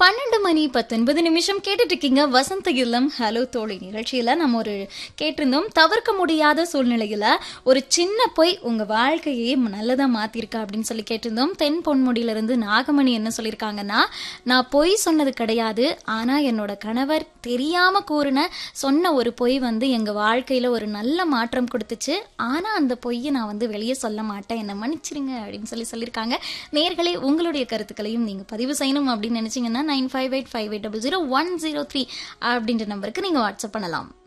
பன்னெண்டு மணி பத்தொன்பது நிமிஷம் கேட்டுட்டு இருக்கீங்க வசந்த இல்லம் ஹலோ தோழி நிகழ்ச்சியில நம்ம ஒரு கேட்டிருந்தோம் தவிர்க்க முடியாத சூழ்நிலையில ஒரு சின்ன பொய் உங்க வாழ்க்கையே நல்லதா மாத்திருக்கா அப்படின்னு சொல்லி கேட்டிருந்தோம் தென் பொன்முடியில இருந்து நாகமணி என்ன சொல்லியிருக்காங்கன்னா நான் பொய் சொன்னது கிடையாது ஆனா என்னோட கணவர் தெரியாம கூறின சொன்ன ஒரு பொய் வந்து எங்க வாழ்க்கையில ஒரு நல்ல மாற்றம் கொடுத்துச்சு ஆனா அந்த பொய்யை நான் வந்து வெளியே சொல்ல மாட்டேன் என்ன மன்னிச்சிருங்க அப்படின்னு சொல்லி சொல்லியிருக்காங்க நேர்களே உங்களுடைய கருத்துக்களையும் நீங்க பதிவு செய்யணும் அப்படின்னு நினைச்சீங்கன்னா nine five eight five eight double zero one zero three அப்படின்ற நம்பருக்கு நீங்க வாட்ஸ்அப் பண்ணலாம்